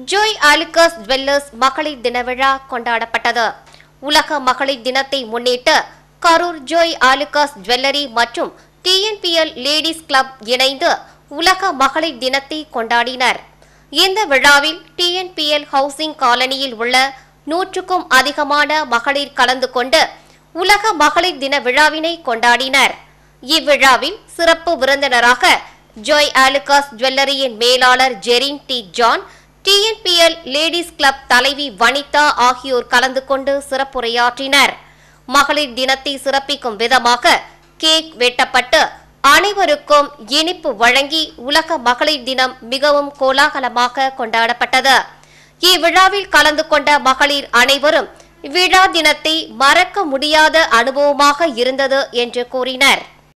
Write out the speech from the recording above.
Joy ஆலிகஸ் jewellers மகளிர் தின விழா கொண்டாடப்பட்டது உலக மகளிர் தினத்தை முன்னிட்டு கரூர் ஜோய் ஆலிகஸ் ஜுவல்லரி மற்றும் டிஎன்பிஎல் லேடிஸ் கிளப் இணைந்து உலக மகளிர் தினத்தை கொண்டாடினர் இந்த விழாவில் டிஎன்பிஎல் ஹவுசிங் காலனியில் உள்ள நூற்றுக்கும் அதிகமான மகளிர் கலந்து கொண்டு உலக மகளிர் தின விழாவினை கொண்டாடினர் இவ்விழாவில் சிறப்பு விருந்தினராக ஜோய் ஆலுகாஸ் ஜுவல்லரியின் மேலாளர் Jerin D John TNPL ladies club தலைவி வனிதா ஆகியோர் கலந்து கொண்டு சிறப்புரையாற்றினர் மகளிர் தினத்தை சிறப்பிக்கும் விதமாக கேக் வெட்டப்பட்டு அனைவருக்கும் இனிப்பு வழங்கி உலக மகளிர் தினம் மிகவும் கோலாகலமாக கொண்டாடப்பட்டது இவ்விழாவில் கலந்து கொண்ட மகளிர் அனைவரும் விழா தினத்தை மறக்க முடியாத அனுபவமாக இருந்தது என்று கூறினர்